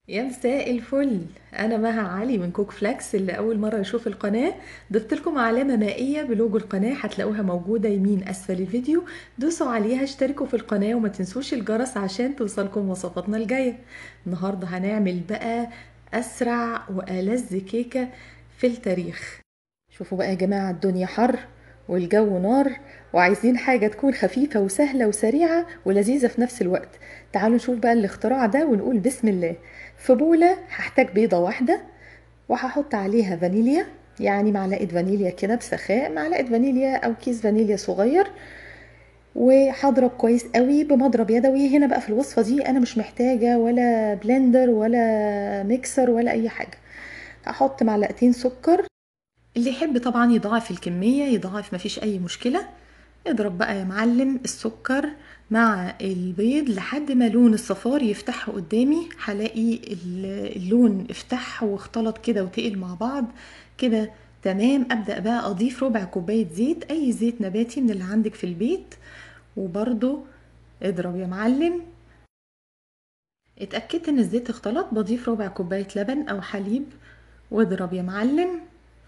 يا مساء الفل انا مها علي من كوك فلاكس اللي اول مره يشوف القناه ضفت لكم علامه مائيه بلوجو القناه هتلاقوها موجوده يمين اسفل الفيديو دوسوا عليها اشتركوا في القناه وما تنسوش الجرس عشان توصلكم وصفاتنا الجايه النهارده هنعمل بقى اسرع والذ كيكه في التاريخ شوفوا بقى يا جماعه الدنيا حر والجو نار وعايزين حاجة تكون خفيفة وسهلة وسريعة ولذيذة في نفس الوقت تعالوا نشوف بقى الاختراع ده ونقول بسم الله في بولة هحتاج بيضة واحدة وهحط عليها فانيليا يعني معلقة فانيليا كده بسخاء معلقة فانيليا أو كيس فانيليا صغير وهضرب كويس قوي بمضرب يدوي هنا بقى في الوصفة دي أنا مش محتاجة ولا بلندر ولا ميكسر ولا أي حاجة هحط معلقتين سكر اللي يحب طبعا يضاعف الكمية يضاعف مفيش أي مشكلة اضرب بقى يا معلم السكر مع البيض لحد ما لون الصفار يفتح قدامي هلاقي اللون افتح واختلط كده وتقل مع بعض كده تمام ابدا بقى اضيف ربع كوبايه زيت اي زيت نباتي من اللي عندك في البيت وبرده اضرب يا معلم اتاكدت ان الزيت اختلط بضيف ربع كوبايه لبن او حليب واضرب يا معلم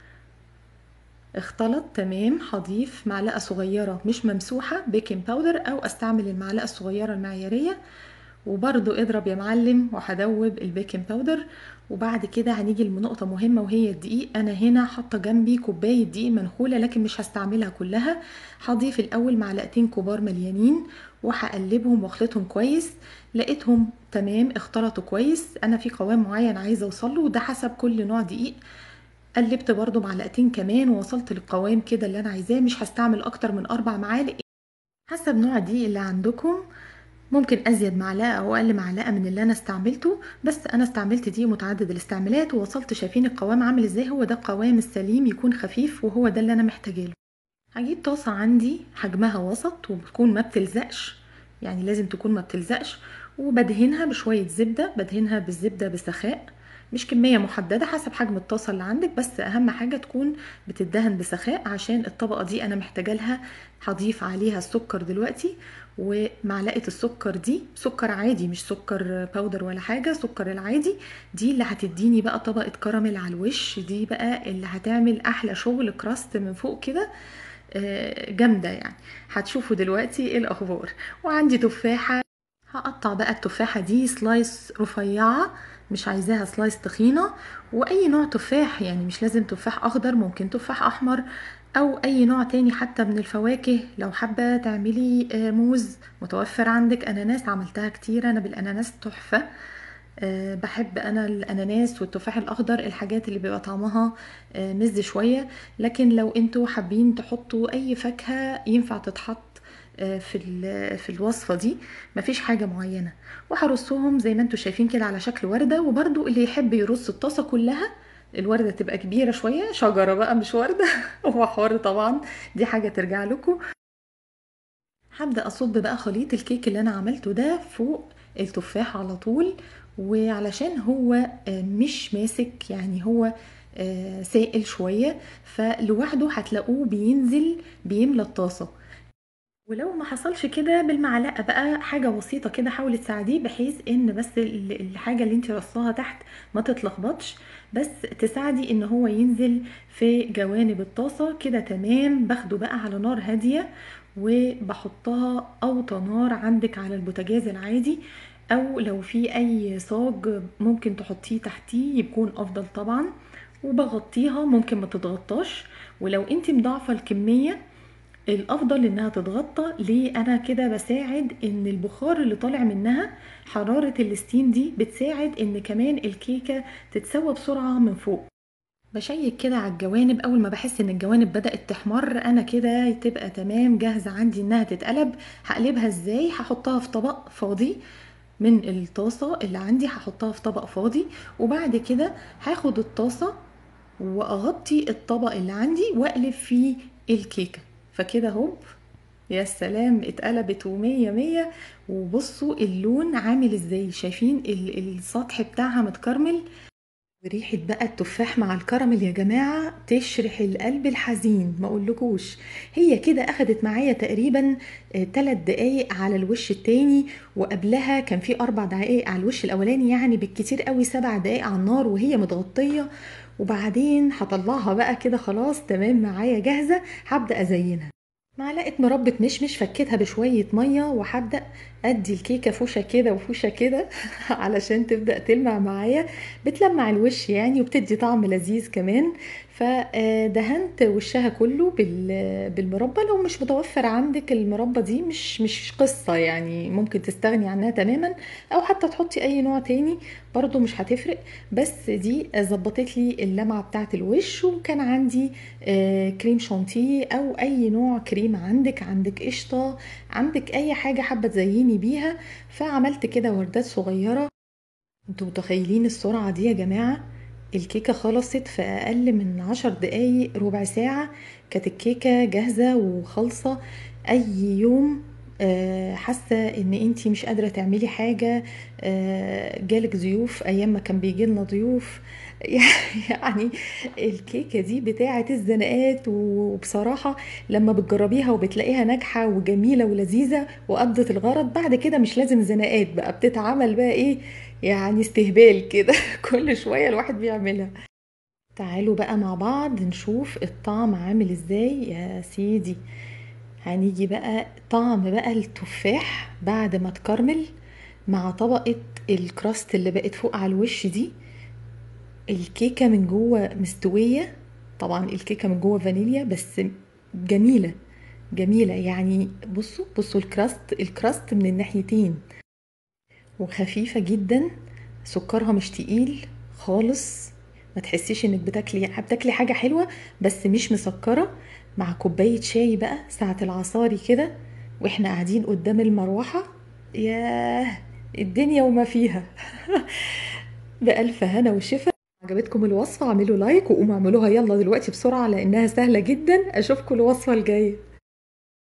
اختلط تمام هضيف معلقه صغيره مش ممسوحه بيكنج باودر او استعمل المعلقه الصغيره المعياريه وبرضو اضرب يا معلم وهدوب البيكنج باودر وبعد كده هنيجي لنقطه مهمه وهي الدقيق انا هنا حاطه جنبي كوبايه دقيق منخوله لكن مش هستعملها كلها هضيف الاول معلقتين كبار مليانين وهقلبهم واخلطهم كويس لقيتهم تمام اختلطوا كويس انا في قوام معين عايزه اوصله وده حسب كل نوع دقيق قلبت برضو معلقتين كمان ووصلت للقوام كده اللي انا عايزاه مش هستعمل اكتر من اربع معالق حسب نوع الدقيق اللي عندكم ممكن ازيد معلقه او اقل معلقه من اللي انا استعملته بس انا استعملت دي متعدد الاستعمالات ووصلت شايفين القوام عامل ازاي هو ده القوام السليم يكون خفيف وهو ده اللي انا محتاجه له هجيب طاسه عندي حجمها وسط وبتكون ما بتلزقش يعني لازم تكون ما بتلزقش وبدهنها بشويه زبده بدهنها بالزبده بسخاء مش كمية محددة حسب حجم الطاسة اللي عندك بس أهم حاجة تكون بتدهن بسخاء عشان الطبقة دي أنا محتاجة لها هضيف عليها السكر دلوقتي ومعلقة السكر دي سكر عادي مش سكر باودر ولا حاجة سكر العادي دي اللي هتديني بقى طبقة كراميل على الوش دي بقى اللي هتعمل أحلى شغل كراست من فوق كده جامدة يعني هتشوفوا دلوقتي ايه الأخبار وعندي تفاحة هقطع بقى التفاحة دي سلايس رفيعة مش عايزاها سلايس تخينة واي نوع تفاح يعني مش لازم تفاح اخضر ممكن تفاح احمر او اي نوع تاني حتى من الفواكه لو حابة تعملي موز متوفر عندك اناناس عملتها كتير انا بالاناناس تحفة أه بحب انا الاناناس والتفاح الاخضر الحاجات اللي بيبقى طعمها أه مز شوية لكن لو انتوا حابين تحطوا اي فاكهة ينفع تتحط في في الوصفه دي مفيش حاجه معينه وهرصهم زي ما انتم شايفين كده على شكل ورده وبرده اللي يحب يرص الطاسه كلها الورده تبقى كبيره شويه شجره بقى مش ورده هو حر طبعا دي حاجه ترجع لكم هبدا اصب بقى خليط الكيك اللي انا عملته ده فوق التفاح على طول وعلشان هو مش ماسك يعني هو سائل شويه فلوحده هتلاقوه بينزل بيملى الطاسه ولو ما حصلش كده بالمعلقه بقى حاجه بسيطه كده حاولي تساعديه بحيث ان بس الحاجه اللي انت رصاها تحت ما تتلخبطش بس تساعدي ان هو ينزل في جوانب الطاسه كده تمام باخده بقى على نار هاديه وبحطها اوطى نار عندك على البوتاجاز العادي او لو في اي صاج ممكن تحطيه تحتيه يكون افضل طبعا وبغطيها ممكن ما تتغطاش ولو انت مضاعفه الكميه الافضل انها تتغطى ليه انا كده بساعد ان البخار اللي طالع منها حرارة الستيم دي بتساعد ان كمان الكيكة تتسوى بسرعة من فوق بشيك كده على الجوانب اول ما بحس ان الجوانب بدأت تحمر انا كده تبقى تمام جاهزة عندي انها تتقلب هقلبها ازاي هحطها في طبق فاضي من الطاسة اللي عندي هحطها في طبق فاضي وبعد كده هاخد الطاسة واغطي الطبق اللي عندي واقلب فيه الكيكه فكده هوب يا سلام اتقلبت ومية مية وبصوا اللون عامل ازاي شايفين السطح بتاعها متكرمل وريحة بقى التفاح مع الكراميل يا جماعة تشرح القلب الحزين ما اقولكوش هي كده اخدت معايا تقريبا 3 دقايق على الوش التاني وقبلها كان في اربع دقايق على الوش الاولاني يعني بالكتير قوي سبع دقايق على النار وهي متغطية وبعدين هطلعها بقى كده خلاص تمام معايا جاهزة هبدأ ازينها معلقة مربى مشمش فكيتها بشوية مية وهبدأ ادي الكيكة فوشة كده وفوشة كده علشان تبدأ تلمع معايا بتلمع الوش يعني وبتدي طعم لذيذ كمان فدهنت وشها كله بالمربى لو مش متوفر عندك المربى دي مش مش قصة يعني ممكن تستغني عنها تماما او حتى تحطي اي نوع تاني برضو مش هتفرق بس دي ظبطت لي اللمعة بتاعة الوش وكان عندي كريم شانتيه او اي نوع كريم عندك عندك قشطة عندك اي حاجة حابة تزيني بيها فعملت كده وردات صغيرة انتوا متخيلين السرعة دي يا جماعة الكيكة خلصت في أقل من عشر دقايق ربع ساعة كانت الكيكة جاهزة وخالصة أي يوم حاسة ان انتي مش قادرة تعملي حاجة جالك ضيوف ايام ما كان بيجي لنا ضيوف يعني الكيكة دي بتاعة الزنقات وبصراحة لما بتجربيها وبتلاقيها ناجحة وجميلة ولذيذة وقضت الغرض بعد كده مش لازم زنقات بقى بتتعمل بقى ايه يعني استهبال كده كل شوية الواحد بيعملها تعالوا بقى مع بعض نشوف الطعم عامل ازاي يا سيدي هنيجي بقى طعم بقى التفاح بعد ما تكرمل مع طبقة الكراست اللي بقت فوق على الوش دي الكيكة من جوه مستوية طبعا الكيكة من جوه فانيليا بس جميلة جميلة يعني بصوا بصوا الكراست الكراست من الناحيتين وخفيفة جدا سكرها مش تقيل خالص ما تحسيش انك بتاكلي بتاكلي حاجة حلوة بس مش مسكرة مع كوباية شاي بقى ساعة العصاري كده واحنا قاعدين قدام المروحة ياه الدنيا وما فيها بألف هنا وشفا عجبتكم الوصفة اعملوا لايك وقوموا اعملوها يلا دلوقتي بسرعة لانها سهلة جدا اشوفكم الوصفة الجاية